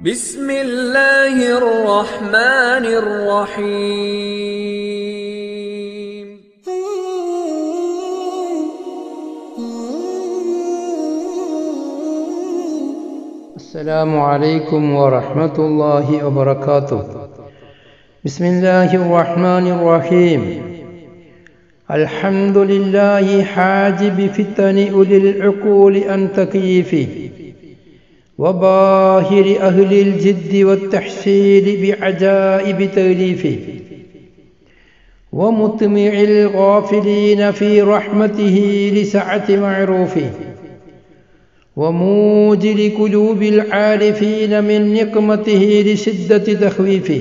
بسم الله الرحمن الرحيم السلام عليكم ورحمة الله وبركاته بسم الله الرحمن الرحيم الحمد لله حاجب فتن أولي العقول عن تكييفه وباهر أهل الجد والتحصيل بعجائب تأليفه ومطمع الغافلين في رحمته لسعة معروفه وموجل قلوب العارفين من نقمته لشدة تخويفه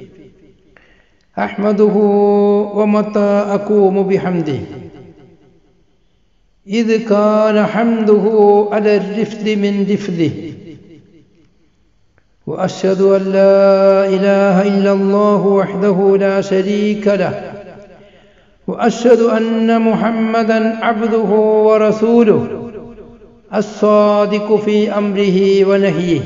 أحمده ومتى أقوم بحمده إذ كان حمده على الرفد من رفده وأشهد أن لا إله إلا الله وحده لا شريك له وأشهد أن محمدا عبده ورسوله الصادق في أمره ونهيه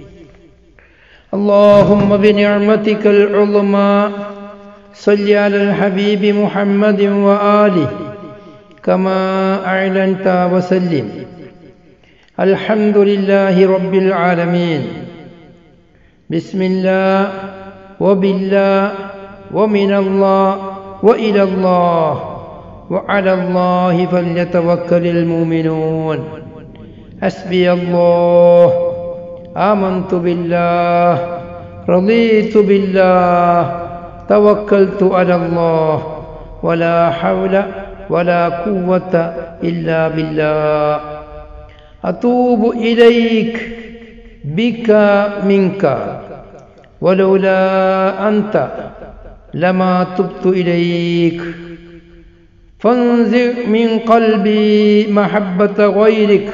اللهم بنعمتك العظمى صل على الحبيب محمد وآله كما أعلنت وسلم الحمد لله رب العالمين بسم الله وبالله ومن الله وإلى الله وعلى الله فليتوكل المؤمنون حسبي الله آمنت بالله رضيت بالله توكلت على الله ولا حول ولا قوة إلا بالله أتوب إليك بك منك ولولا أنت لما تبت إليك فانزع من قلبي محبة غيرك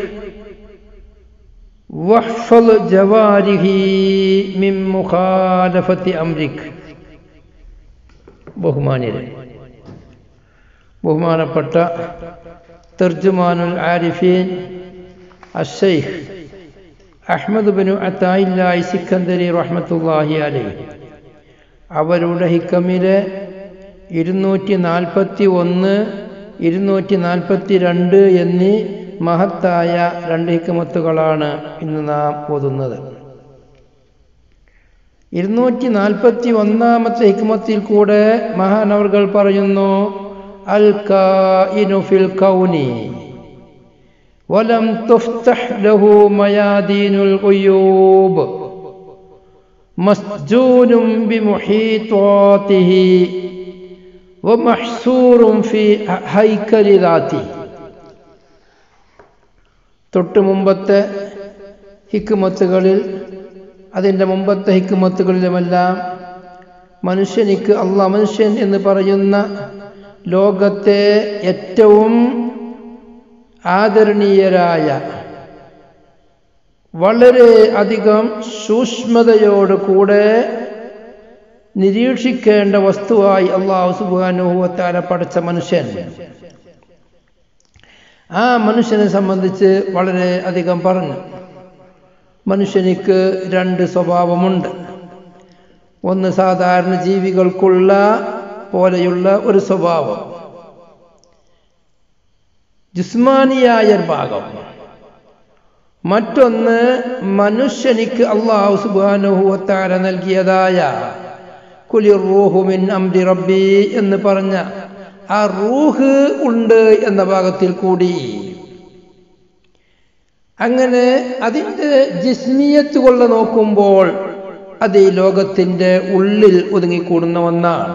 واحفظ جواره من مخالفة أمرك ബഹുമാനിരെ ബഹുമാനപ്പെട്ട തർജുമാനുൽ ആരിഫീൻ അഷൈഖ് അഹ്മദ് ബിനു അത്തായില്ലായി സിക്കന്ദരി റഹ്മത്തുല്ലാഹി അലൈ അവരുടെ ഹിക്കമിലെ ഇരുന്നൂറ്റി നാൽപ്പത്തി ഒന്ന് ഇരുന്നൂറ്റി നാൽപ്പത്തി രണ്ട് എന്നീ മഹത്തായ രണ്ട് ഹിക്കമത്തുകളാണ് ഇന്ന് നാം ഓതുന്നത് ഇരുന്നൂറ്റി നാൽപ്പത്തി ഒന്നാമത്തെ ഹിക്മത്തിൽ കൂടെ മഹാനവർകൾ പറയുന്നു അൽ ഫിൽ കൗനി ولم تفتح له ميادين الغيوب مسجون بمحيطاته ومحصور في هيكل ذاته തൊട്ടു മുമ്പത്തെ ഹിക്കുമത്തുകളിൽ അതിൻ്റെ മുമ്പത്തെ ഹിക്കുമത്തുകളിലുമെല്ലാം മനുഷ്യനിക്ക് അള്ള മനുഷ്യൻ എന്ന് പറയുന്ന ലോകത്തെ ഏറ്റവും ആദരണീയരായ വളരെ അധികം സൂക്ഷ്മതയോട് കൂടെ നിരീക്ഷിക്കേണ്ട വസ്തുവായി അള്ളാഹു സുബാനുഭവത്താല പഠിച്ച മനുഷ്യൻ ആ മനുഷ്യനെ സംബന്ധിച്ച് വളരെ അധികം പറഞ്ഞു മനുഷ്യനിക്ക് രണ്ട് സ്വഭാവമുണ്ട് ഒന്ന് സാധാരണ ജീവികൾക്കുള്ള പോലെയുള്ള ഒരു സ്വഭാവം ജിസ്മാനിയായ ഭാഗം മറ്റൊന്ന് മനുഷ്യനിക്ക് അള്ളാഹു സുബാനുഹുവത്താര നൽകിയതായ കുലിർ റൂഹുമിൻ അംരി റബ്ബി എന്ന് പറഞ്ഞ ആ റൂഹ് ഉണ്ട് എന്ന ഭാഗത്തിൽ കൂടി അങ്ങനെ അതിൻ്റെ ജിസ്മിയത്ത് കൊള്ള നോക്കുമ്പോൾ അത് ഈ ലോകത്തിൻ്റെ ഉള്ളിൽ ഒതുങ്ങിക്കൂടുന്ന ഒന്നാണ്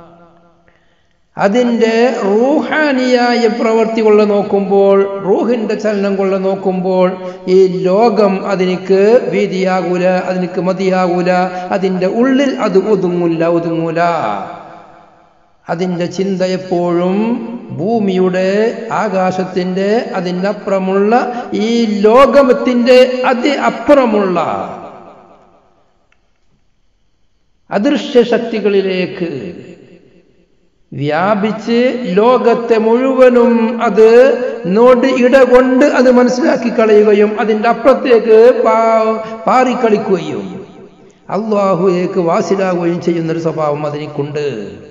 അതിൻ്റെ റൂഹാനിയായ പ്രവൃത്തി കൊള്ള നോക്കുമ്പോൾ റൂഹിൻ്റെ ചലനം കൊള്ള നോക്കുമ്പോൾ ഈ ലോകം അതിനിക്ക് വീതിയാകൂല അതിനിക്ക് മതിയാകൂല അതിൻ്റെ ഉള്ളിൽ അത് ഒതുങ്ങൂല ഒതുങ്ങൂല അതിൻ്റെ ചിന്ത എപ്പോഴും ഭൂമിയുടെ ആകാശത്തിൻ്റെ അതിനപ്പുറമുള്ള ഈ ലോകത്തിൻ്റെ അതി അപ്പുറമുള്ള അദൃശ്യ ശക്തികളിലേക്ക് വ്യാപിച്ച് ലോകത്തെ മുഴുവനും അത് നോട് ഇടകൊണ്ട് അത് മനസ്സിലാക്കി കളയുകയും അതിൻ്റെ അപ്പുറത്തേക്ക് പാ പാറിക്കളിക്കുകയും അള്ളാഹുലേക്ക് വാസിലാകുകയും ചെയ്യുന്നൊരു സ്വഭാവം അതിനിക്കുണ്ട്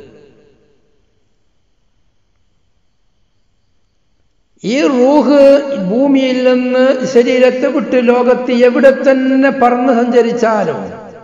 ഈ റൂഹ് ഭൂമിയിൽ നിന്ന് ശരീരത്തെ വിട്ട് ലോകത്ത് എവിടെ തന്നെ പറന്ന് സഞ്ചരിച്ചാലും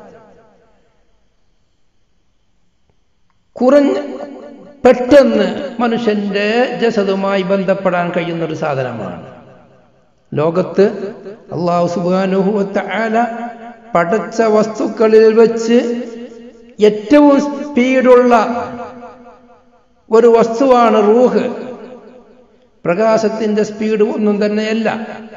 കുറഞ്ഞ പെട്ടെന്ന് മനുഷ്യന്റെ ജസതുമായി ബന്ധപ്പെടാൻ കഴിയുന്ന ഒരു സാധനമാണ് ലോകത്ത് അള്ളാഹു സുബാനുഹുവത്ത ആല പടച്ച വസ്തുക്കളിൽ വെച്ച് ഏറ്റവും സ്പീഡുള്ള ഒരു വസ്തുവാണ് റൂഹ് പ്രകാശത്തിന്റെ സ്പീഡ് ഒന്നും തന്നെയല്ല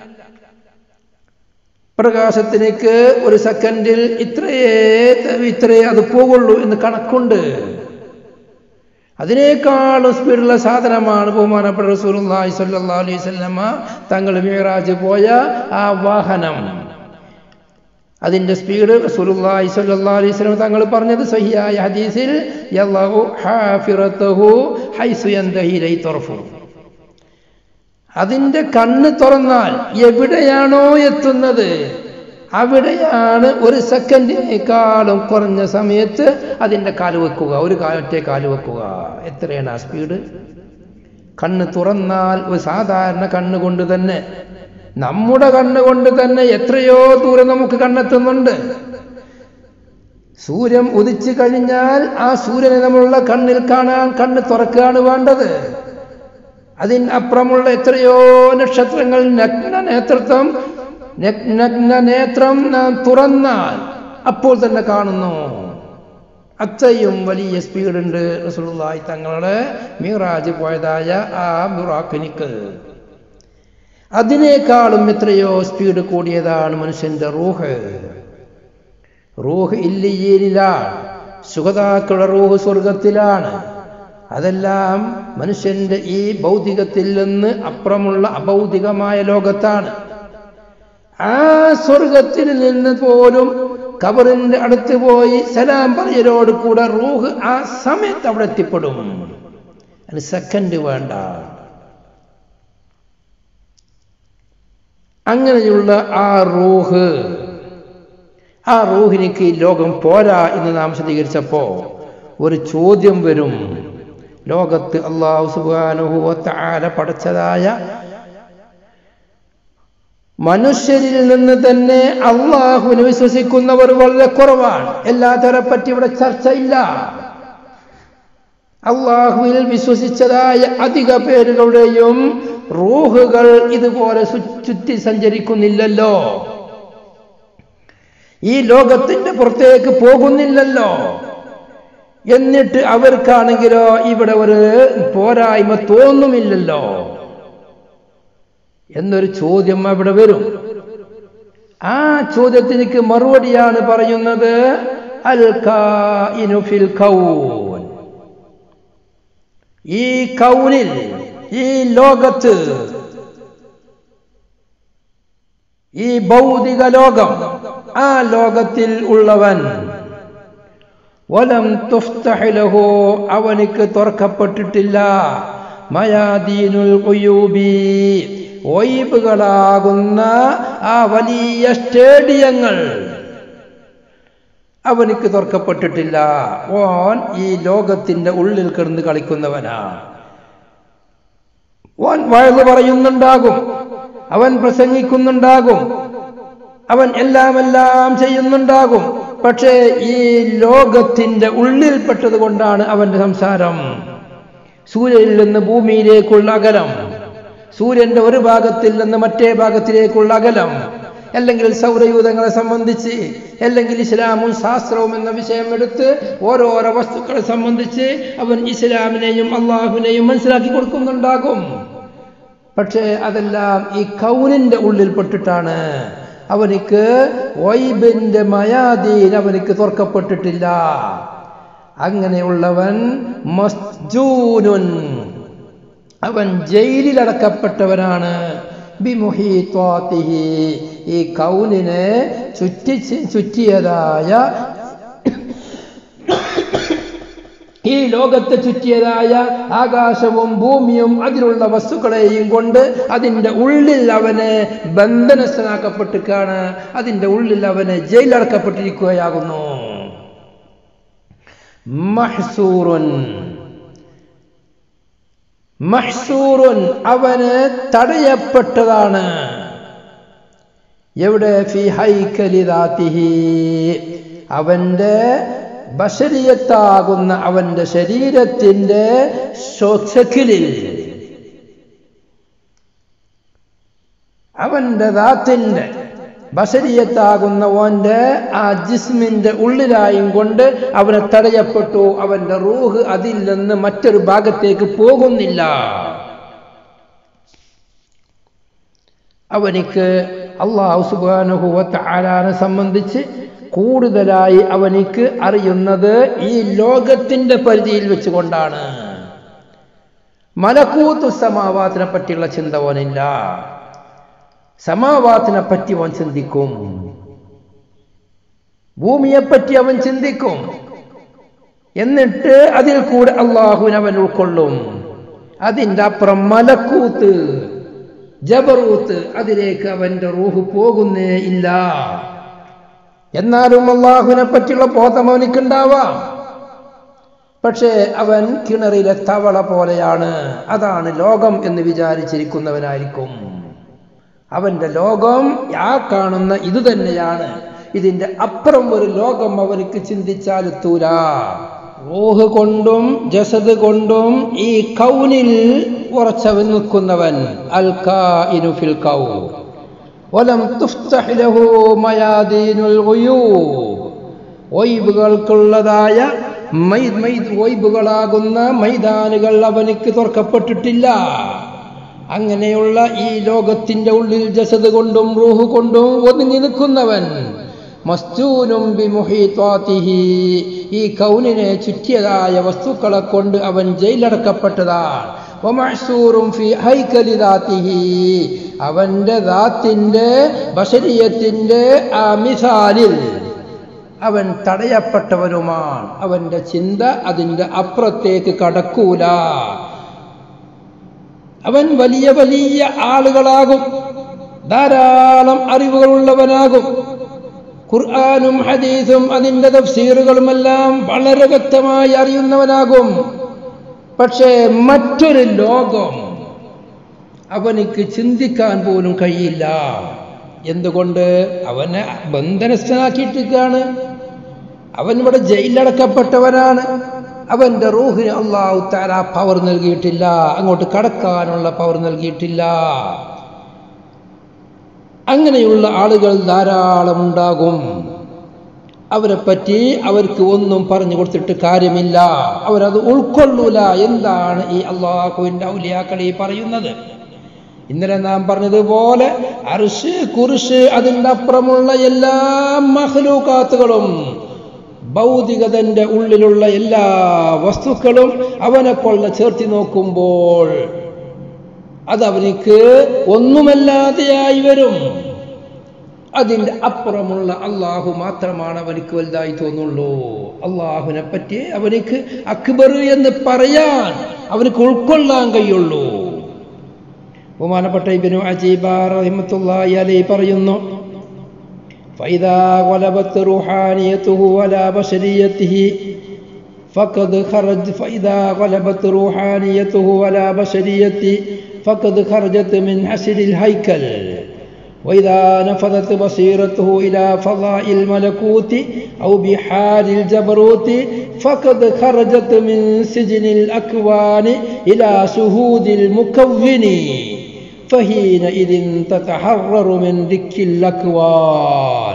പ്രകാശത്തിലേക്ക് ഒരു സെക്കൻഡിൽ ഇത്രയേ ഇത്രയേ അത് പോകുള്ളൂ എന്ന് കണക്കുണ്ട് അതിനേക്കാളും സ്പീഡുള്ള സാധനമാണ് ബഹുമാനപ്പെട്ട റസൂലുള്ളാഹി സ്വല്ലല്ലാഹു അലൈഹി വസല്ലമ തങ്ങൾ മിറാജ് പോയ ആ വാഹനം അതിന്റെ സ്പീഡ് റസൂലുള്ളാഹി സ്വല്ലല്ലാഹു അലൈഹി വസല്ലം തങ്ങൾ പറഞ്ഞത് സഹിയായ ഹദീസിൽ യല്ലാഹു ഹാഫിറതഹു ഹൈസു യന്തഹി ലൈ തർഫു അതിന്റെ കണ്ണ് തുറന്നാൽ എവിടെയാണോ എത്തുന്നത് അവിടെയാണ് ഒരു സെക്കൻഡിനേക്കാളും കുറഞ്ഞ സമയത്ത് അതിന്റെ കാല് വെക്കുക ഒരു കാലത്തെ കാല് വെക്കുക എത്രയാണ് ആ സ്പീഡ് കണ്ണ് തുറന്നാൽ ഒരു സാധാരണ കണ്ണുകൊണ്ട് തന്നെ നമ്മുടെ കണ്ണുകൊണ്ട് തന്നെ എത്രയോ ദൂരം നമുക്ക് കണ്ണെത്തുന്നുണ്ട് സൂര്യൻ ഉദിച്ചു കഴിഞ്ഞാൽ ആ സൂര്യനെ നമ്മളുള്ള കണ്ണിൽ കാണാൻ കണ്ണ് തുറക്കുകയാണ് വേണ്ടത് അതിനപ്പുറമുള്ള എത്രയോ നക്ഷത്രങ്ങൾ നഗ്ന നേതൃത്വം നഗ്ന നേത്രം നാം തുറന്നാൽ അപ്പോൾ തന്നെ കാണുന്നു അത്രയും വലിയ സ്പീഡുണ്ട് റസൂലുള്ളാഹി തങ്ങളുടെ മീറാജ് പോയതായ ആ മിറാക്കിനിക്ക് അതിനേക്കാളും എത്രയോ സ്പീഡ് കൂടിയതാണ് മനുഷ്യന്റെ റൂഹ് റൂഹ് ഇല്ലിയീനിലാണ് സുഖതാക്കളുടെ റൂഹ് സ്വർഗത്തിലാണ് അതെല്ലാം മനുഷ്യന്റെ ഈ ഭൗതികത്തിൽ നിന്ന് അപ്പുറമുള്ള അഭൗതികമായ ലോകത്താണ് ആ സ്വർഗത്തിൽ നിന്ന് പോലും കബറിന്റെ അടുത്ത് പോയി സലാം പറയലോട് കൂടെ റൂഹ് ആ സമയത്ത് അവിടെ എത്തിപ്പെടും അതിന് സെക്കൻഡ് വേണ്ട അങ്ങനെയുള്ള ആ റൂഹ് ആ റൂഹിനിക്ക് ഈ ലോകം പോരാ എന്ന് നാം വിശദീകരിച്ചപ്പോ ഒരു ചോദ്യം വരും ലോകത്ത് അള്ളാഹു സുബാനുഭവത്താല പടച്ചതായ മനുഷ്യരിൽ നിന്ന് തന്നെ അള്ളാഹുവിനെ വിശ്വസിക്കുന്നവർ വളരെ കുറവാണ് എല്ലാത്തരെ പറ്റി ഇവിടെ ചർച്ചയില്ല അള്ളാഹുവിൽ വിശ്വസിച്ചതായ അധിക പേരുകളുടെയും റൂഹുകൾ ഇതുപോലെ ചുറ്റി സഞ്ചരിക്കുന്നില്ലല്ലോ ഈ ലോകത്തിന്റെ പുറത്തേക്ക് പോകുന്നില്ലല്ലോ എന്നിട്ട് അവർക്കാണെങ്കിലോ ഇവിടെ ഒരു പോരായ്മ തോന്നുമില്ലല്ലോ എന്നൊരു ചോദ്യം അവിടെ വരും ആ ചോദ്യത്തിനക്ക് മറുപടിയാണ് പറയുന്നത് അൽ ഫിൽ കൗൻ ഈ കൗനിൽ ഈ ലോകത്ത് ഈ ഭൗതിക ലോകം ആ ലോകത്തിൽ ഉള്ളവൻ വലം തുഫ്തഹലഹു അവനിക്ക് തുറക്കപ്പെട്ടിട്ടില്ല മയാദീനുൽ ഉയൂബി ഒയ്ബുകളാകുന്ന ആ വലിയ സ്റ്റേഡിയങ്ങൾ അവനിക്ക് തുറക്കപ്പെട്ടിട്ടില്ല ഓൻ ഈ ലോകത്തിന്റെ ഉള്ളിൽ കിടന്ന് കളിക്കുന്നവനാ ഓൻ വഴന്ന് പറയുന്നുണ്ടാകും അവൻ പ്രസംഗിക്കുന്നുണ്ടാകും അവൻ എല്ലാം എല്ലാം ചെയ്യുന്നുണ്ടാകും പക്ഷേ ഈ ലോകത്തിന്റെ ഉള്ളിൽപ്പെട്ടത് കൊണ്ടാണ് അവന്റെ സംസാരം സൂര്യനിൽ നിന്ന് ഭൂമിയിലേക്കുള്ള അകലം സൂര്യന്റെ ഒരു ഭാഗത്തിൽ നിന്ന് മറ്റേ ഭാഗത്തിലേക്കുള്ള അകലം അല്ലെങ്കിൽ സൗരയൂഥങ്ങളെ സംബന്ധിച്ച് അല്ലെങ്കിൽ ഇസ്ലാമും ശാസ്ത്രവും എന്ന വിഷയം എടുത്ത് ഓരോരോ വസ്തുക്കളെ സംബന്ധിച്ച് അവൻ ഇസ്ലാമിനെയും അള്ളാഹുവിനെയും മനസ്സിലാക്കി കൊടുക്കുന്നുണ്ടാകും പക്ഷേ അതെല്ലാം ഈ കൗനിന്റെ ഉള്ളിൽപ്പെട്ടിട്ടാണ് അവനിക്ക് വൈബിന്റെ മയാദീൻ അവനിക്ക് തുറക്കപ്പെട്ടിട്ടില്ല അങ്ങനെയുള്ളവൻ മസ്ജൂനുൻ അവൻ ജയിലിലടക്കപ്പെട്ടവനാണ് ബിമുഹീത്വാത്തിഹി ഈ കൗനിനെ ചുറ്റി ചുറ്റിയതായ ഈ ലോകത്തെ ചുറ്റിയതായ ആകാശവും ഭൂമിയും അതിലുള്ള വസ്തുക്കളെയും കൊണ്ട് അതിൻ്റെ ഉള്ളിൽ അവനെ ബന്ധനസ്ഥനാക്കപ്പെട്ടിക്കാണ് അതിൻ്റെ ഉള്ളിൽ അവനെ ജയിലടക്കപ്പെട്ടിരിക്കുകയാകുന്നു മഹ്സൂറുൻ മഹ്സൂറുൻ അവന് തടയപ്പെട്ടതാണ് എവിടെ ഫി ഹൈക്കലിദാത്തിഹി അവന്റെ ബഷരിയത്താകുന്ന അവന്റെ ശരീരത്തിന്റെ ശോക്ഷക്കിലിൽ അവന്റെ ദാത്തിന്റെ ബഷരിയത്താകുന്ന ഓന്റെ ആ ജിസ്മിന്റെ ഉള്ളിലായും കൊണ്ട് അവനെ തടയപ്പെട്ടു അവന്റെ റൂഹ് അതിൽ നിന്ന് മറ്റൊരു ഭാഗത്തേക്ക് പോകുന്നില്ല അവനിക്ക് അള്ളാഹു സുബാനുഭവത്തെ ആരാനെ സംബന്ധിച്ച് കൂടുതലായി അവനിക്ക് അറിയുന്നത് ഈ ലോകത്തിന്റെ പരിധിയിൽ വെച്ചുകൊണ്ടാണ് മലക്കൂത്തു സമാവാത്തിനെ പറ്റിയുള്ള ചിന്ത ഓനില്ല സമാവാത്തിനെ പറ്റി അവൻ ചിന്തിക്കും ഭൂമിയെപ്പറ്റി അവൻ ചിന്തിക്കും എന്നിട്ട് അതിൽ കൂടെ അള്ളാഹുവിനെ അവൻ ഉൾക്കൊള്ളും അതിൻ്റെ അപ്പുറം മലക്കൂത്ത് ജബറൂത്ത് അതിലേക്ക് അവന്റെ റൂഹ് പോകുന്നേ ഇല്ല എന്നാലും അള്ളാഹുവിനെ പറ്റിയുള്ള ബോധം അവനിക്കുണ്ടാവാം പക്ഷേ അവൻ കിണറിലെ തവള പോലെയാണ് അതാണ് ലോകം എന്ന് വിചാരിച്ചിരിക്കുന്നവനായിരിക്കും അവന്റെ ലോകം ആ കാണുന്ന ഇത് തന്നെയാണ് ഇതിന്റെ അപ്പുറം ഒരു ലോകം അവനിക്ക് ചിന്തിച്ചാലെത്തൂല റൂഹ് കൊണ്ടും ജസദ് കൊണ്ടും ഈ കൗനിൽ ഉറച്ചവൻ നിൽക്കുന്നവൻ അൽ ഫിൽ കൗ വലം തുഫ്തഹ് ലഹു മയാദീനുൽ ഗുയൂബ് ഒയ്ബുകൾക്കുള്ളതായ ഒയ്ബുകളാകുന്ന മൈതാനുകൾ അവനിക്ക് തുറക്കപ്പെട്ടിട്ടില്ല അങ്ങനെയുള്ള ഈ ലോകത്തിന്റെ ഉള്ളിൽ ജസദ് കൊണ്ടും റൂഹ് കൊണ്ടും ഒതുങ്ങി നിൽക്കുന്നവൻ മസ്തൂനും ബിമുഹീത്വാതിഹി ഈ കൗനിനെ ചുറ്റിയതായ വസ്തുക്കളെ കൊണ്ട് അവൻ ജയിലടക്കപ്പെട്ടതാണ് വമഅ്സൂറും ഫി ഹൈക്കലി ദാത്തിഹി അവന്റെ ദാത്തിന്റെ ബഷരീയത്തിന്റെ ആ മിസാലിൽ അവൻ തടയപ്പെട്ടവനുമാണ് അവന്റെ ചിന്ത അതിന്റെ അപ്പുറത്തേക്ക് കടക്കൂല അവൻ വലിയ വലിയ ആളുകളാകും ധാരാളം അറിവുകളുള്ളവനാകും ഖുർആാനും ഹദീസും അതിൻ്റെ തഫ്സീറുകളുമെല്ലാം വളരെ വ്യക്തമായി അറിയുന്നവനാകും പക്ഷേ മറ്റൊരു ലോകം അവനിക്ക് ചിന്തിക്കാൻ പോലും കഴിയില്ല എന്തുകൊണ്ട് അവനെ ബന്ധനസ്ഥനാക്കിയിട്ടിരിക്കുകയാണ് അവൻ ഇവിടെ ജയിലടക്കപ്പെട്ടവനാണ് അവന്റെ റൂഹിന് അള്ളാഹു താര പവർ നൽകിയിട്ടില്ല അങ്ങോട്ട് കടക്കാനുള്ള പവർ നൽകിയിട്ടില്ല അങ്ങനെയുള്ള ആളുകൾ ധാരാളം ഉണ്ടാകും അവരെ പറ്റി അവർക്ക് ഒന്നും പറഞ്ഞു കൊടുത്തിട്ട് കാര്യമില്ല അവരത് ഉൾക്കൊള്ളൂല എന്താണ് ഈ അള്ളാഹുവിൻ്റെ ഔലിയാക്കൾ ഈ പറയുന്നത് ഇന്നലെ നാം പറഞ്ഞതുപോലെ അർഷ് കുറിഷ് അതിൻ്റെ അപ്പുറമുള്ള എല്ലാ മഹലൂക്കാത്തുകളും ഭൗതികതന്റെ ഉള്ളിലുള്ള എല്ലാ വസ്തുക്കളും അവനെ കൊള്ള ചേർത്തി നോക്കുമ്പോൾ അത് അവനിക്ക് ഒന്നുമല്ലാതെയായി വരും അതിൻ്റെ അപ്പുറമുള്ള അള്ളാഹു മാത്രമാണ് അവനിക്ക് വലുതായി തോന്നുള്ളൂ അള്ളാഹുവിനെ പറ്റി അവനിക്ക് അക്ബർ എന്ന് പറയാൻ അവനിക്ക് ഉൾക്കൊള്ളാൻ കഴിയുള്ളൂ ബഹുമാനപ്പെട്ട ഇബിനു അജീബ റഹിമത്തുള്ളാഹി അലൈഹി പറയുന്നു فإذا غلبت روحانيته على بشريته فقد خرج فإذا غلبت روحانيته على بشريته فقد خرجت من حسر الهيكل وإذا نفذت بصيرته إلى فضاء الملكوت أو بحال الجبروت فقد خرجت من سجن الأكوان إلى شهود المكون فحينئذ تتحرر من دك الأكوان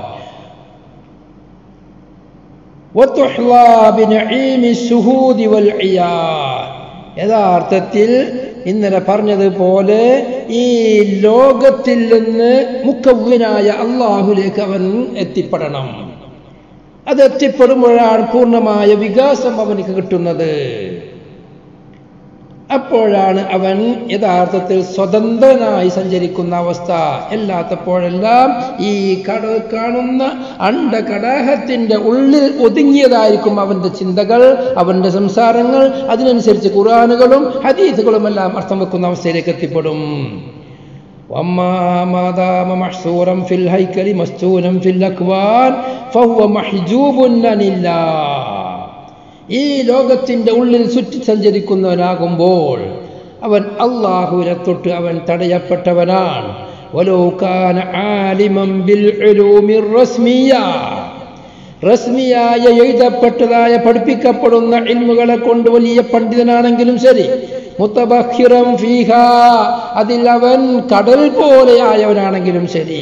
وتحظى بنعيم الشهود والعيان യഥാർത്ഥത്തിൽ ഇന്നലെ പറഞ്ഞതുപോലെ ഈ ലോകത്തിൽ നിന്ന് മുക്കവ്വിനായ അള്ളാഹുലേക്ക് അവൻ എത്തിപ്പെടണം അത് എത്തിപ്പെടുമ്പോഴാണ് പൂർണ്ണമായ വികാസം അവനിക്ക് കിട്ടുന്നത് അപ്പോഴാണ് അവൻ യഥാർത്ഥത്തിൽ സ്വതന്ത്രനായി സഞ്ചരിക്കുന്ന അവസ്ഥ അല്ലാത്തപ്പോഴെല്ലാം ഈ കട കാണുന്ന അണ്ടകടാഹത്തിന്റെ ഉള്ളിൽ ഒതുങ്ങിയതായിരിക്കും അവന്റെ ചിന്തകൾ അവന്റെ സംസാരങ്ങൾ അതിനനുസരിച്ച് ഖുറാനുകളും ഹദീസുകളും എല്ലാം അർത്ഥം വെക്കുന്ന അവസ്ഥയിലേക്ക് എത്തിപ്പെടും وأما ما دام محصورا في الهيكل مسجونا في الأكوان فهو محجوب عن الله ഈ ലോകത്തിന്റെ ഉള്ളിൽ ചുറ്റി സഞ്ചരിക്കുന്നവനാകുമ്പോൾ അവൻ അള്ളാഹുവിനെ തൊട്ട് അവൻ തടയപ്പെട്ടവനാണ് ولو كان عالما بالعلوم الرسميه റസ്മിയായ എഴുതപ്പെട്ടതായ പഠിപ്പിക്കപ്പെടുന്ന ഇൽമുകളെ കൊണ്ട് വലിയ പണ്ഡിതനാണെങ്കിലും ശരി മുത്തബഹിറം ഫീഹ അതിൽ അവൻ കടൽ പോലെയായവനാണെങ്കിലും ശരി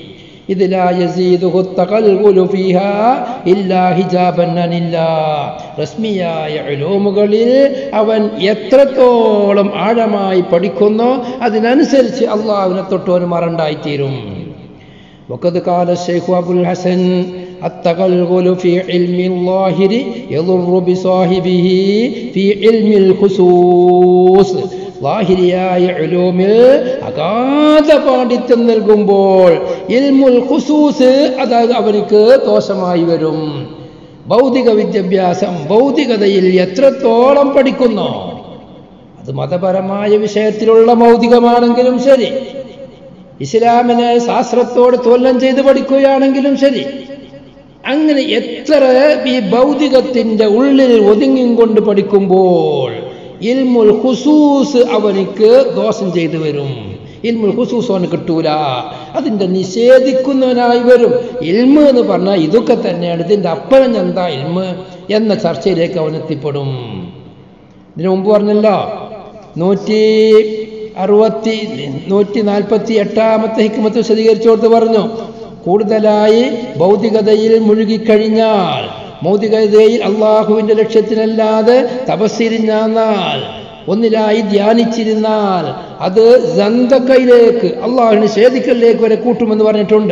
റസ്മിയായ ഉലൂമുകളിൽ അവൻ എത്രത്തോളം ആഴമായി പഠിക്കുന്നോ അതിനനുസരിച്ച് അള്ളാഹുവിനെ തൊട്ട് മറണ്ടായിത്തീരും وقد قال الشيخ أبو الحسن التغلغل في علم الظاهر يضر بصاحبه في علم الخصوص ലാഹിരിയായ ഉലൂമിൽ അഗാധ പാണ്ഡിത്യം നൽകുമ്പോൾ ഇൽമുൽ ഖുസൂസ് അത് അവർക്ക് ദോഷമായി വരും ഭൗതിക വിദ്യാഭ്യാസം ഭൗതികതയിൽ എത്രത്തോളം പഠിക്കുന്നോ അത് മതപരമായ വിഷയത്തിലുള്ള ഭൗതികമാണെങ്കിലും ശരി ഇസ്ലാമിനെ ശാസ്ത്രത്തോട് തോല്ലം ചെയ്ത് പഠിക്കുകയാണെങ്കിലും ശരി അങ്ങനെ എത്ര ഈ ഭൗതികത്തിന്റെ ഉള്ളിൽ ഒതുങ്ങിയും കൊണ്ട് പഠിക്കുമ്പോൾ ഇൽമുൽ ഹുസൂസ് അവനിക്ക് ദോഷം ചെയ്തു വരും ഇൽമുൽ ഹുസൂസ് അവന് കിട്ടൂല അതിൻ്റെ നിഷേധിക്കുന്നവനായി വരും ഇൽമ് എന്ന് പറഞ്ഞാൽ ഇതൊക്കെ തന്നെയാണ് ഇതിൻ്റെ അപ്പഴം എന്താ ഇൽമ് എന്ന ചർച്ചയിലേക്ക് അവൻ എത്തിപ്പെടും ഇതിനു മുമ്പ് പറഞ്ഞല്ലോ നൂറ്റി അറുപത്തി നൂറ്റി നാൽപ്പത്തി എട്ടാമത്തെ ഹിക്കുമത്ത് വിശദീകരിച്ചു കൊടുത്ത് പറഞ്ഞു കൂടുതലായി ഭൗതികതയിൽ മുഴുകിക്കഴിഞ്ഞാൽ ഭൗതികതയിൽ അള്ളാഹുവിന്റെ ലക്ഷ്യത്തിനല്ലാതെ തപസ്സിരിഞ്ഞാൽ ഒന്നിലായി ധ്യാനിച്ചിരുന്നാൽ അത് ജന്തക്കയിലേക്ക് അള്ളാഹുവിന് ഛേദിക്കലിലേക്ക് വരെ കൂട്ടുമെന്ന് പറഞ്ഞിട്ടുണ്ട്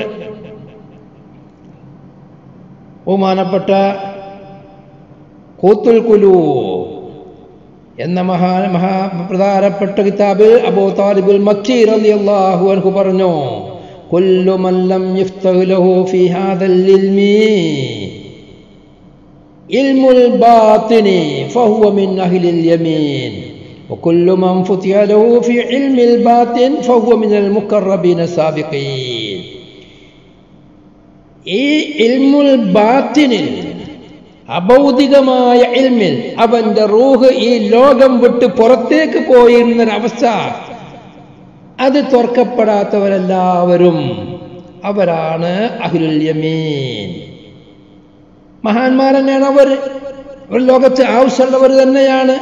ബഹുമാനപ്പെട്ട കൂത്തുൽ കുലൂ എന്ന മഹാ മഹാ പ്രധാനപ്പെട്ട കിതാബിൽ അബൂ താലിബുൽ മക്കി റളിയല്ലാഹു അൻഹു പറഞ്ഞു കുല്ലു മൻ ലം യഫ്തഹു ലഹു ഫീ ഹാദൽ ഇൽമി ഇൽമുൽ ബാത്തിനി ഫഹുവ മിൻ അഹ്ലിൽ യമീൻ وكل من فتح له في علم الباطن فهو من المقربين السابقين ഈ ഇൽമുൽ ബാത്തിനിൽ അഭൗതികമായ ഇൽമിൽ അവന്റെ റൂഹ് ഈ ലോകം വിട്ട് പുറത്തേക്ക് പോയിരുന്നൊരവസ്ഥ അത് തുറക്കപ്പെടാത്തവരെല്ലാവരും അവരാണ് അഹ്ലുൽ യമീൻ മഹാന്മാർ തന്നെയാണ് അവർ ഒരു ലോകത്ത് ആവശ്യമുള്ളവർ തന്നെയാണ്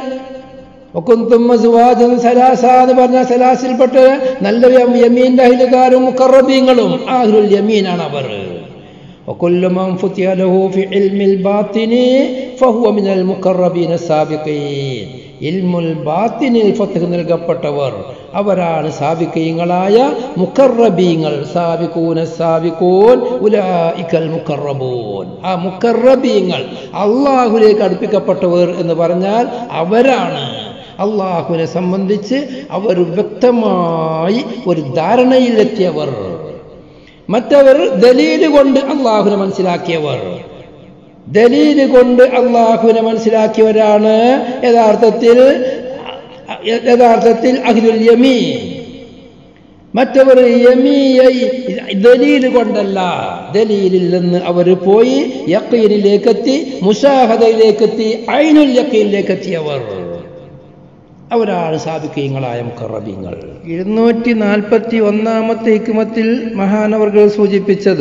സലാസ എന്ന് പറഞ്ഞ സലാസിൽപ്പെട്ട നല്ല യമീന്റെ അഹിലുകാരും മുക്കറബീങ്ങളും ആഹ്ലുൽ യമീനാണ് അവർ وكل من فتح له في علم الباطن فهو من المقربين السابقين ഇൽമുൽ ബാത്തിനിൽ ഫത്ത് നൽകപ്പെട്ടവർ അവരാണ് സാബിക്കീങ്ങളായ മുക്കറബീങ്ങൾ സാബിക്കൂന സാബിക്കൂൻ ഉലായിക്കൽ മുക്കറബൂൻ ആ മുക്കറബീങ്ങൾ അള്ളാഹുലേക്ക് അടുപ്പിക്കപ്പെട്ടവർ എന്ന് പറഞ്ഞാൽ അവരാണ് അള്ളാഹുവിനെ സംബന്ധിച്ച് അവർ വ്യക്തമായി ഒരു ധാരണയിലെത്തിയവർ മറ്റവർ ദലീല് കൊണ്ട് അള്ളാഹുനെ മനസ്സിലാക്കിയവർ ദലീല് കൊണ്ട് അള്ളാഹുവിനെ മനസ്സിലാക്കിയവരാണ് യഥാർത്ഥത്തിൽ യഥാർത്ഥത്തിൽ അഖിലുൽ യമീ മറ്റവർ യമീയെ ദലീല് കൊണ്ടല്ല ദലീലിൽ നിന്ന് അവർ പോയി യക്കീനിലേക്കെത്തി മുഷാഹദയിലേക്കെത്തി ഐനുൽ യക്കീനിലേക്കെത്തിയവർ അവരാണ് സാധുക്കീങ്ങളായ മുക്കറബീങ്ങൾ ഇരുന്നൂറ്റി നാൽപ്പത്തി ഒന്നാമത്തെ ഹിക്കുമത്തിൽ മഹാനവർകൾ സൂചിപ്പിച്ചത്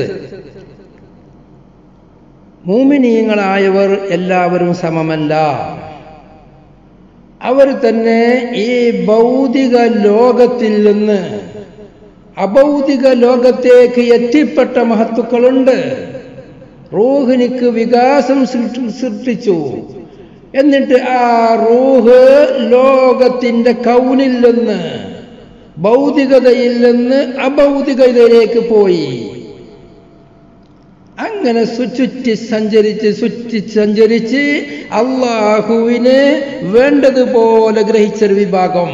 മൂമിനീയങ്ങളായവർ എല്ലാവരും സമമല്ല അവർ തന്നെ ഈ ഭൗതിക ലോകത്തിൽ നിന്ന് അഭൗതിക ലോകത്തേക്ക് എത്തിപ്പെട്ട മഹത്തുക്കളുണ്ട് റൂഹിനിക്ക് വികാസം സൃഷ്ടിച്ചു എന്നിട്ട് ആ റൂഹ് ലോകത്തിന്റെ കൗനിൽ നിന്ന് ഭൗതികതയിൽ നിന്ന് അഭൗതികതയിലേക്ക് പോയി അങ്ങനെ അങ്ങനെ ചുറ്റി സഞ്ചരിച്ച് ചുറ്റി സഞ്ചരിച്ച് അള്ളാഹുവിനെ വേണ്ടതുപോലെ ഗ്രഹിച്ചൊരു വിഭാഗം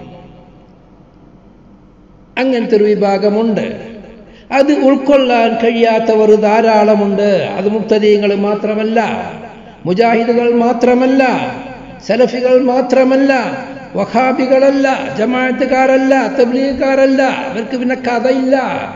അങ്ങനത്തെ ഒരു വിഭാഗമുണ്ട് അത് ഉൾക്കൊള്ളാൻ കഴിയാത്തവർ ധാരാളമുണ്ട് അത് മുക്തദീങ്ങൾ മാത്രമല്ല മുജാഹിദുകൾ മാത്രമല്ല സലഫികൾ മാത്രമല്ല വഹാബികളല്ല ജമാഅത്തുകാരല്ല തബ്ലീഗുകാരല്ല അവർക്ക് പിന്നെ കഥയില്ല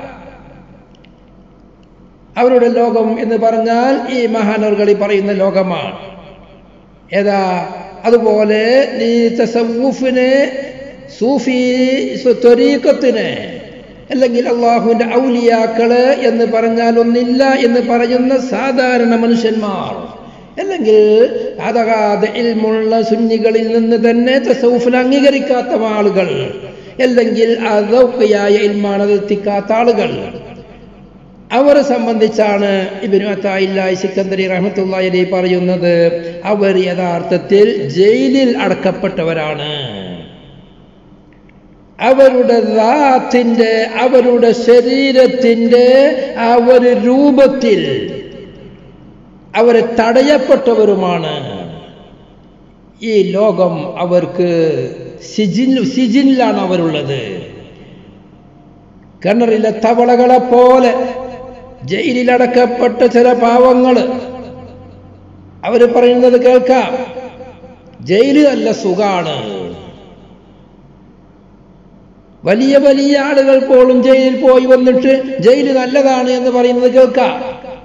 അവരുടെ ലോകം എന്ന് പറഞ്ഞാൽ ഈ മഹാനറുകളിൽ പറയുന്ന ലോകമാണ് ഏതാ അതുപോലെ നീ തസവൂഫിനെ സൂഫി ത്വരീക്കത്തിന് അല്ലെങ്കിൽ അള്ളാഹുവിന്റെ ഔലിയാക്കള് എന്ന് പറഞ്ഞാൽ ഒന്നില്ല എന്ന് പറയുന്ന സാധാരണ മനുഷ്യന്മാർ അല്ലെങ്കിൽ അതകാതെ ഇൽമുള്ള സുന്നികളിൽ നിന്ന് തന്നെ തസൗഫിൽ അംഗീകരിക്കാത്ത ആളുകൾ അല്ലെങ്കിൽ അതൗക്കയായ ഇൽമാണ് അതെത്തിക്കാത്ത ആളുകൾ അവരെ സംബന്ധിച്ചാണ് ഇബിനു അത്തായില്ലായി സിക്കന്ദരി റഹ്മത്തുള്ളി പറയുന്നത് അവർ യഥാർത്ഥത്തിൽ ജയിലിൽ അടക്കപ്പെട്ടവരാണ് അവരുടെ ദാത്തിന്റെ അവരുടെ ശരീരത്തിന്റെ ആ ഒരു രൂപത്തിൽ അവരെ തടയപ്പെട്ടവരുമാണ് ഈ ലോകം അവർക്ക് സിജിൻ സിജിനിലാണ് അവരുള്ളത് കിണറിലെ തവളകളെ പോലെ ജയിലിലടക്കപ്പെട്ട ചില പാവങ്ങൾ അവർ പറയുന്നത് കേൾക്കാം ജയില് നല്ല സുഖാണ് വലിയ വലിയ ആളുകൾ പോലും ജയിലിൽ പോയി വന്നിട്ട് ജയില് നല്ലതാണ് എന്ന് പറയുന്നത് കേൾക്കാം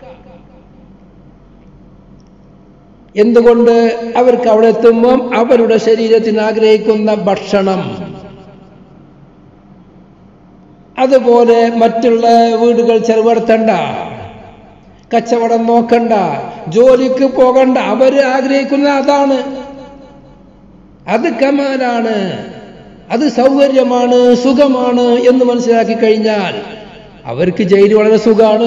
എന്തുകൊണ്ട് അവർക്ക് അവിടെ എത്തുമ്പം അവരുടെ ശരീരത്തിന് ആഗ്രഹിക്കുന്ന ഭക്ഷണം അതുപോലെ മറ്റുള്ള വീടുകൾ ചെലവെടുത്തണ്ട കച്ചവടം നോക്കണ്ട ജോലിക്ക് പോകണ്ട അവർ ആഗ്രഹിക്കുന്ന അതാണ് അത് കമാലാണ് അത് സൗകര്യമാണ് സുഖമാണ് എന്ന് മനസ്സിലാക്കി കഴിഞ്ഞാൽ അവർക്ക് ജയിൽ വളരെ സുഖമാണ്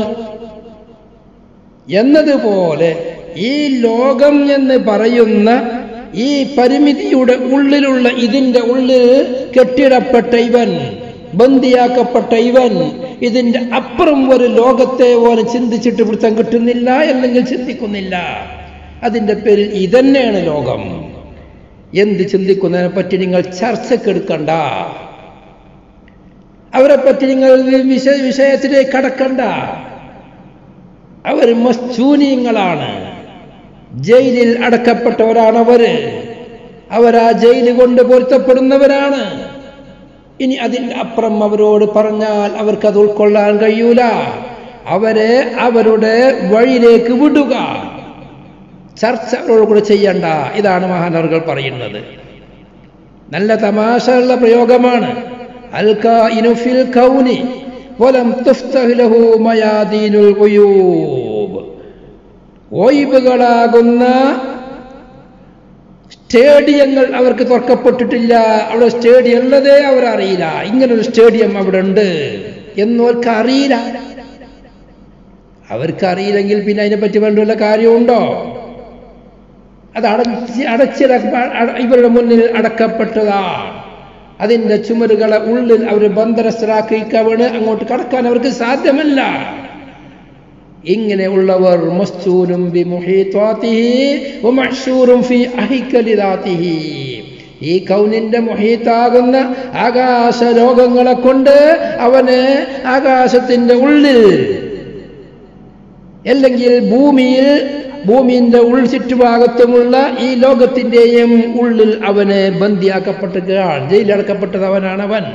എന്നതുപോലെ ഈ ലോകം എന്ന് പറയുന്ന ഈ പരിമിതിയുടെ ഉള്ളിലുള്ള ഇതിന്റെ ഉള്ളിൽ കെട്ടിടപ്പെട്ട ഇവൻ ബന്ദിയാക്കപ്പെട്ട ഇവൻ ഇതിന്റെ അപ്പുറം ഒരു ലോകത്തെ പോലെ ചിന്തിച്ചിട്ട് വൃത്തം കിട്ടുന്നില്ല അല്ലെങ്കിൽ ചിന്തിക്കുന്നില്ല അതിന്റെ പേരിൽ ഇതന്നെയാണ് ലോകം എന്ത് ചിന്തിക്കുന്നതിനെ പറ്റി നിങ്ങൾ ചർച്ചക്കെടുക്കണ്ട അവരെ പറ്റി നിങ്ങൾ വിഷയ വിഷയത്തിലേക്ക് കടക്കണ്ട അവർ മസ്ചൂനിയങ്ങളാണ് ജയിലിൽ അടക്കപ്പെട്ടവരാണ് അവര് അവരാ ജയിൽ കൊണ്ട് പൊരുത്തപ്പെടുന്നവരാണ് ഇനി അതിൻ്റെ അപ്പുറം അവരോട് പറഞ്ഞാൽ അവർക്കത് ഉൾക്കൊള്ളാൻ കഴിയൂല അവരെ അവരുടെ വഴിയിലേക്ക് വിടുക ചർച്ച അവരോട് കൂടെ ചെയ്യണ്ട ഇതാണ് മഹാനവറുകൾ പറയുന്നത് നല്ല തമാശയുള്ള പ്രയോഗമാണ് അൽകാഇനുഫിൽ കൗനി വലം തുഫ്തഹ് ലഹു മയാദീനുൽ ഖുയൂബ് ഓയിബുകളാകുന്ന സ്റ്റേഡിയങ്ങൾ അവർക്ക് തുറക്കപ്പെട്ടിട്ടില്ല അവിടെ സ്റ്റേഡിയം ഉള്ളതേ അവരറിയില്ല ഇങ്ങനൊരു സ്റ്റേഡിയം അവിടെ ഉണ്ട് എന്നവർക്ക് അറിയില്ല അവർക്ക് അറിയില്ലെങ്കിൽ പിന്നെ അതിനെപ്പറ്റി വേണ്ട വല്ല കാര്യമുണ്ടോ അത് അടച്ച് അടച്ചിട ഇവരുടെ മുന്നിൽ അടക്കപ്പെട്ടതാണ് അതിൻ്റെ ചുമരുകളെ ഉള്ളിൽ അവർ ബന്ധനസ്ഥരാക്കിക്കവണ് അങ്ങോട്ട് കടക്കാൻ അവർക്ക് സാധ്യമല്ല ഇങ്ങനെയുള്ളവർ മസ്തൂനും ബി മുഹീത്വാതിഹി വമഹ്ശൂറും ഫി അഹിക്കലി ദാതിഹി ഈ കൗനിന്റെ മുഹീത്താകുന്ന ആകാശ ലോകങ്ങളെ കൊണ്ട് അവന് ആകാശത്തിന്റെ ഉള്ളിൽ അല്ലെങ്കിൽ ഭൂമിയിൽ ഭൂമിന്റെ ഉൾ ചുറ്റുഭാഗത്തുമുള്ള ഈ ലോകത്തിന്റെയും ഉള്ളിൽ അവന് ബന്ദിയാക്കപ്പെട്ടിട്ടാണ് ജയിലടക്കപ്പെട്ടത് അവനാണ് അവൻ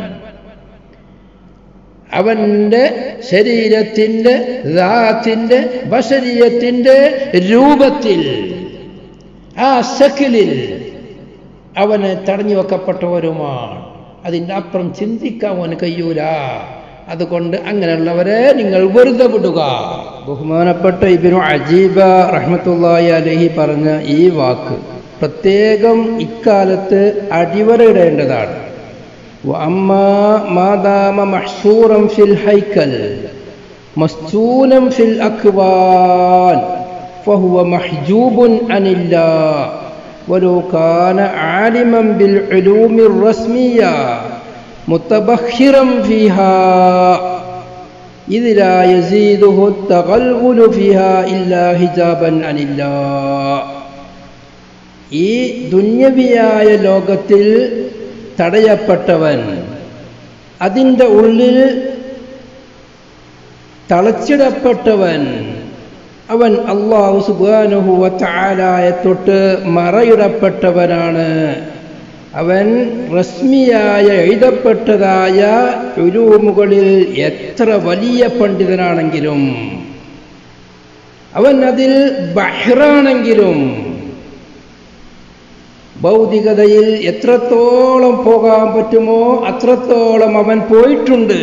അവന്റെ ശരീരത്തിന്റെ ദാത്തിന്റെ ബഷരീയത്തിന്റെ രൂപത്തിൽ ആ ശക്കിലിൽ അവന് തടഞ്ഞു വെക്കപ്പെട്ടവരുമാണ് അതിൻ്റെ അപ്പുറം ചിന്തിക്കാൻ അവന് കഴിയൂല അതുകൊണ്ട് അങ്ങനെയുള്ളവരെ നിങ്ങൾ വെറുതെ വിടുക ബഹുമാനപ്പെട്ട ഇബിനു അജീബ റഹ്മത്തുള്ളാഹി അലഹി പറഞ്ഞ ഈ വാക്ക് പ്രത്യേകം ഇക്കാലത്ത് അടിവരയിടേണ്ടതാണ് وأما ما دام محصورا في الهيكل مسجونا في الأكوان فهو محجوب عن الله ولو كان عالما بالعلوم الرسمية متبخرا فيها إذ لا يزيده التغلغل فيها إلا حجابا عن الله ഈ ദുന്യവിയായ ലോകത്തിൽ തടയപ്പെട്ടവൻ അതിൻ്റെ ഉള്ളിൽ തളച്ചിടപ്പെട്ടവൻ അവൻ അള്ളാഹു സുബാനുഹുവ താലായെ തൊട്ട് മറയിടപ്പെട്ടവനാണ് അവൻ റസ്മിയായ എഴുതപ്പെട്ടതായ ഉലൂമുകളിൽ എത്ര വലിയ പണ്ഡിതനാണെങ്കിലും അവൻ അതിൽ ബഹ്റാണെങ്കിലും ഭൗതികതയിൽ എത്രത്തോളം പോകാൻ പറ്റുമോ അത്രത്തോളം അവൻ പോയിട്ടുണ്ട്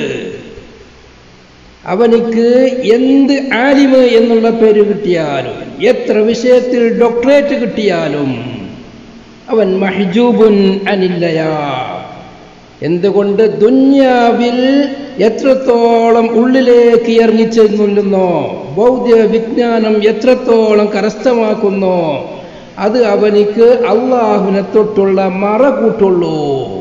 അവനിക്ക് എന്ത് ആലിമ് എന്നുള്ള പേര് കിട്ടിയാലും എത്ര വിഷയത്തിൽ ഡോക്ടറേറ്റ് കിട്ടിയാലും അവൻ മഹ്ജൂബുൻ അനില്ലയാ എന്തുകൊണ്ട് ദുന്യാവിൽ എത്രത്തോളം ഉള്ളിലേക്ക് ഇറങ്ങിച്ചെന്നുള്ളുന്നോ ബൗദ്ധിക വിജ്ഞാനം എത്രത്തോളം കരസ്ഥമാക്കുന്നോ അത് അവനിക്ക് അള്ളാഹുവിനെ തൊട്ടുള്ള മറ കൂട്ടുള്ളൂ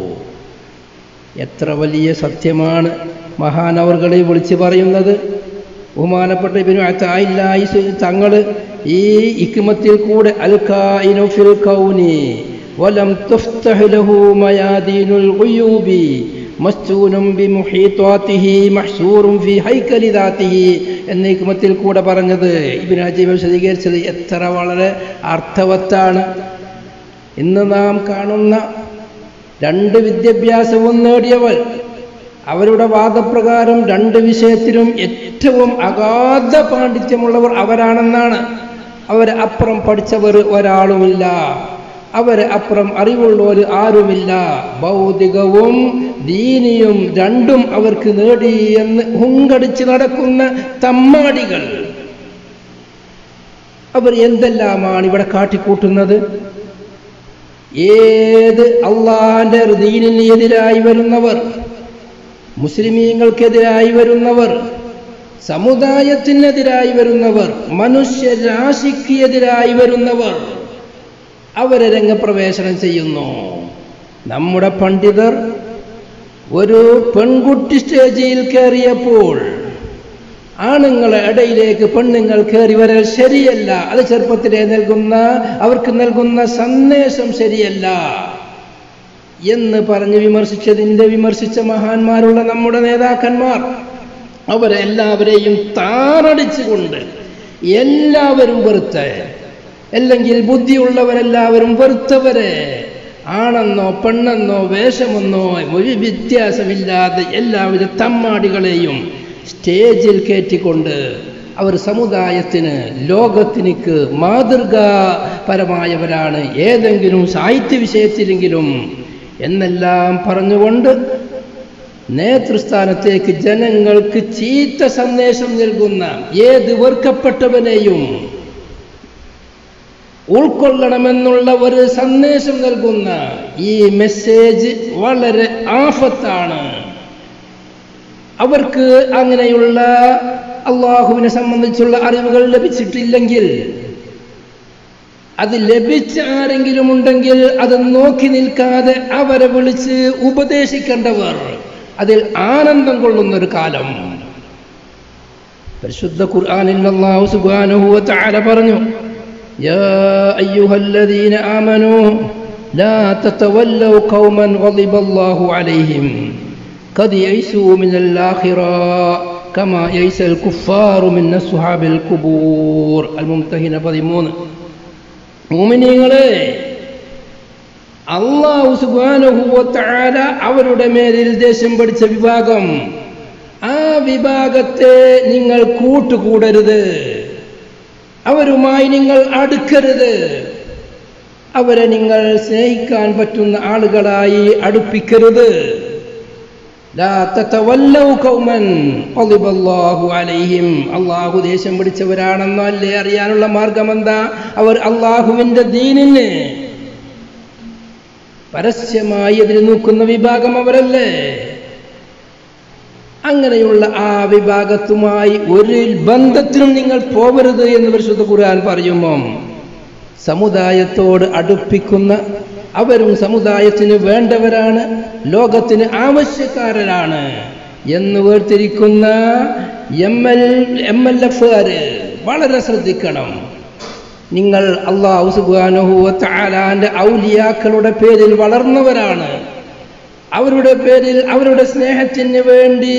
എത്ര വലിയ സത്യമാണ് മഹാനവർകളെ വിളിച്ചു പറയുന്നത് ബഹുമാനപ്പെട്ട ഇബിനു അത്തായില്ലായി തങ്ങൾ ഈ ഇക്മത്തിൽ കൂടെ അൽക്കായിനു ഫിൽ കൗനി വലം തുഫ്തഹ് ലഹു മയാദീനുൽ ഗുയൂബി മസ്തൂനും ബിമുഹീത്വാതിഹി മഹ്സൂറും ഫി ഹൈക്കലി ദാതിഹി എന്ന ഇക്മത്തിൽ കൂടെ പറഞ്ഞത് ഇബ്നു അജീബ് വിശദീകരിച്ചത് എത്ര വളരെ അർത്ഥവത്താണ് ഇന്ന് നാം കാണുന്ന രണ്ട് വിദ്യാഭ്യാസവും നേടിയവർ അവരുടെ വാദപ്രകാരം രണ്ട് വിഷയത്തിലും ഏറ്റവും അഗാധ പാണ്ഡിത്യമുള്ളവർ അവരാണെന്നാണ് അവരെ അപ്പുറം പഠിച്ചവർ ഒരാളുമില്ല അവരെ അപ്പുറം അറിവുള്ളവർ ആരുമില്ല ഭൗതികവും ദീനിയും രണ്ടും അവർക്ക് നേടി എന്ന് ഹുങ്കടിച്ച് നടക്കുന്ന തമ്മാടികൾ അവർ എന്തെല്ലാമാണ് ഇവിടെ കാട്ടിക്കൂട്ടുന്നത് ഏത് അള്ളാന്റെ ദീനിന് എതിരായി വരുന്നവർ മുസ്ലിമീങ്ങൾക്കെതിരായി വരുന്നവർ സമുദായത്തിനെതിരായി വരുന്നവർ മനുഷ്യരാശിക്ക് എതിരായി വരുന്നവർ അവരെ രംഗപ്രവേശനം ചെയ്യുന്നു നമ്മുടെ പണ്ഡിതർ ഒരു പെൺകുട്ടി സ്റ്റേജിൽ കയറിയപ്പോൾ ആണുങ്ങളെ ഇടയിലേക്ക് പെണ്ണുങ്ങൾ കയറി വരൽ ശരിയല്ല അത് ചെറുപ്പത്തിലെ നൽകുന്ന അവർക്ക് നൽകുന്ന സന്ദേശം ശരിയല്ല എന്ന് പറഞ്ഞ് വിമർശിച്ചതിൻ്റെ വിമർശിച്ച മഹാന്മാരുള്ള നമ്മുടെ നേതാക്കന്മാർ അവരെ എല്ലാവരെയും താറടിച്ചുകൊണ്ട് എല്ലാവരും വെറുത്ത അല്ലെങ്കിൽ ബുദ്ധിയുള്ളവരെല്ലാവരും വെറുത്തവരെ ആണെന്നോ പെണ്ണെന്നോ വേഷമെന്നോ ഒരു വ്യത്യാസമില്ലാതെ എല്ലാവിധ തമ്മാടികളെയും സ്റ്റേജിൽ കയറ്റിക്കൊണ്ട് അവർ സമുദായത്തിന് ലോകത്തിനിക്ക് മാതൃകാപരമായവരാണ് ഏതെങ്കിലും സാഹിത്യ വിഷയത്തിലെങ്കിലും എന്നെല്ലാം പറഞ്ഞുകൊണ്ട് നേതൃസ്ഥാനത്തേക്ക് ജനങ്ങൾക്ക് ചീത്ത സന്ദേശം നൽകുന്ന ഏത് വെറുക്കപ്പെട്ടവനെയും ഉൾക്കൊള്ളണമെന്നുള്ള ഒരു സന്ദേശം നൽകുന്ന ഈ മെസ്സേജ് വളരെ ആഫത്താണ് അവർക്ക് അങ്ങനെയുള്ള അള്ളാഹുവിനെ സംബന്ധിച്ചുള്ള അറിവുകൾ ലഭിച്ചിട്ടില്ലെങ്കിൽ അത് ലഭിച്ച ആരെങ്കിലും ഉണ്ടെങ്കിൽ അത് നോക്കി നിൽക്കാതെ അവരെ വിളിച്ച് ഉപദേശിക്കേണ്ടവർ അതിൽ ആനന്ദം കൊള്ളുന്ന ഒരു കാലം പരിശുദ്ധ ഖുർആനിൽ അല്ലാഹു സുബ്ഹാനഹു വ തആല പറഞ്ഞു യാ അയ്യുഹല്ലദീന ആമനൂ ലാ തതവല്ലൂ ഖൗമൻ ഗളിബല്ലാഹു അലൈഹിം ഖദ് യൈസൂ മിനൽ ആഖിറ കമാ യൈസൽ കുഫാറു മിൻ അസ്ഹാബിൽ ഖുബൂർ അൽ മുംതഹിന 13 മുഅ്മിനീങ്ങളെ അള്ളാഹു സുബ്ഹാനഹു വ തആല അവരുടെ മേലിൽ ദേഷ്യം പിടിച്ച വിഭാഗം ആ വിഭാഗത്തെ നിങ്ങൾ കൂട്ടുകൂടരുത് അവരുമായി നിങ്ങൾ അടുക്കരുത് അവരെ നിങ്ങൾ സ്നേഹിക്കാൻ പറ്റുന്ന ആളുകളായി അടുപ്പിക്കരുത് അള്ളാഹു ദേഷ്യം പിടിച്ചവരാണെന്നോ അല്ലേ അറിയാനുള്ള മാർഗം എന്താ അവർ അള്ളാഹുവിന്റെ ദീനിന് പരസ്യമായി എതിര് നോക്കുന്ന വിഭാഗം അവരല്ലേ അങ്ങനെയുള്ള ആ വിഭാഗത്തുമായി ഒരു ബന്ധത്തിനും നിങ്ങൾ പോകരുത് എന്ന് പരിശുദ്ധ ഖുർആൻ പറയുമ്പം സമുദായത്തോട് അടുപ്പിക്കുന്ന അവരും സമുദായത്തിന് വേണ്ടവരാണ് ലോകത്തിന് ആവശ്യക്കാരനാണ് എന്ന് വേർതിരിക്കുന്ന എം എൽ എം എൽ എഫുകാര് വളരെ ശ്രദ്ധിക്കണം നിങ്ങൾ അള്ളാഹു സുബാനുഹുവത്താലാന്റെ ഔലിയാക്കളുടെ പേരിൽ വളർന്നവരാണ് അവരുടെ പേരിൽ അവരുടെ സ്നേഹത്തിന് വേണ്ടി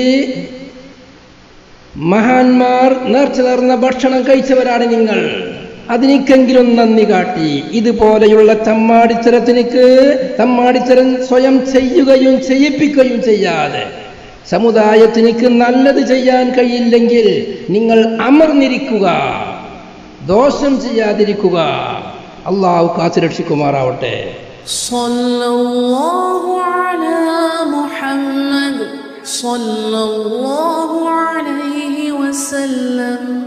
മഹാന്മാർ നേർച്ച നേർന്ന ഭക്ഷണം കഴിച്ചവരാണ് നിങ്ങൾ അതിനിക്കെങ്കിലും നന്ദി കാട്ടി ഇതുപോലെയുള്ള തമ്മാടിത്തരത്തിനിക്ക് തമ്മാടിത്തരം സ്വയം ചെയ്യുകയും ചെയ്യിപ്പിക്കുകയും ചെയ്യാതെ സമുദായത്തിനിക്ക് നല്ലത് ചെയ്യാൻ കഴിയില്ലെങ്കിൽ നിങ്ങൾ അമർന്നിരിക്കുക ദോഷം ചെയ്യാതിരിക്കുക അള്ളാഹു കാത്തുരക്ഷിക്കുമാറാവട്ടെ صلى الله على محمد صلى الله عليه وسلم